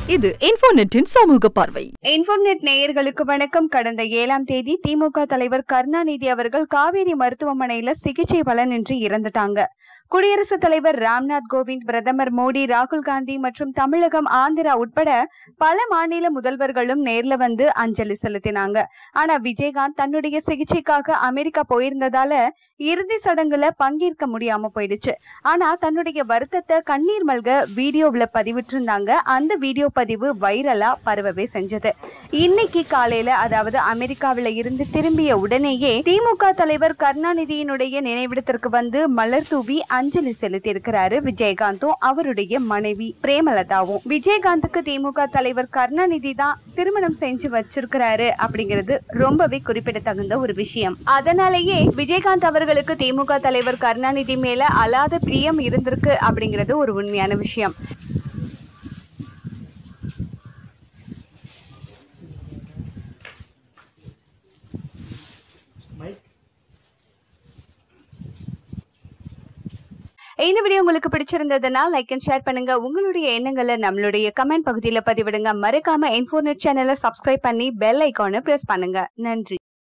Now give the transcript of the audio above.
இது இன்ஃபோநெட்டின் சமூக பார்வை இன்ஃபோர்நெட் நேயர்களுக்கு வணக்கம் கடந்த ஏழாம் தேதி திமுக தலைவர் கருணாநிதி அவர்கள் காவேரி மருத்துவமனையில சிகிச்சை பலனின்றி இறந்துட்டாங்க குடியரசுத் தலைவர் ராம்நாத் கோவிந்த் பிரதமர் மோடி ராகுல் காந்தி மற்றும் தமிழகம் ஆந்திரா உட்பட பல மாநில முதல்வர்களும் நேர்ல வந்து அஞ்சலி செலுத்தினாங்க ஆனா விஜயகாந்த் தன்னுடைய சிகிச்சைக்காக அமெரிக்கா போயிருந்ததால இறுதி சடங்குல பங்கேற்க முடியாம போயிடுச்சு ஆனா தன்னுடைய வருத்தத்தை கண்ணீர் மல்க வீடியோவுல பதிவிட்டிருந்தாங்க அந்த வீடியோ பதிவு வைரலா பரவவே செஞ்சது இன்னைக்கு காலையில அதாவது அமெரிக்காவில இருந்து திரும்பிய உடனேயே திமுக தலைவர் கருணாநிதியினுடைய நினைவிடத்திற்கு வந்து மலர் தூவி அஞ்சலி செலுத்தி இருக்கிறாரு விஜயகாந்தும் அவருடைய மனைவி பிரேமலதாவும் விஜயகாந்துக்கு திமுக தலைவர் கருணாநிதி தான் திருமணம் செஞ்சு வச்சிருக்கிறாரு அப்படிங்கிறது ரொம்பவே குறிப்பிடத்தகுந்த ஒரு விஷயம் அதனாலேயே விஜயகாந்த் அவர்களுக்கு திமுக தலைவர் கருணாநிதி மேல அலாத பிரியம் இருந்திருக்கு அப்படிங்கிறது ஒரு உண்மையான விஷயம் இந்த வீடியோ உங்களுக்கு பிடிச்சிருந்ததுன்னா லைக் அண்ட் ஷேர் பண்ணுங்க உங்களுடைய எண்ணங்களை நம்மளுடைய கமெண்ட் பகுதியில் பதிவிடுங்க மறக்காம இன்ஃபோர்நெட் சேனலை சப்ஸ்கிரைப் பண்ணி பெல் ஐக்கானை பிரஸ் பண்ணுங்க நன்றி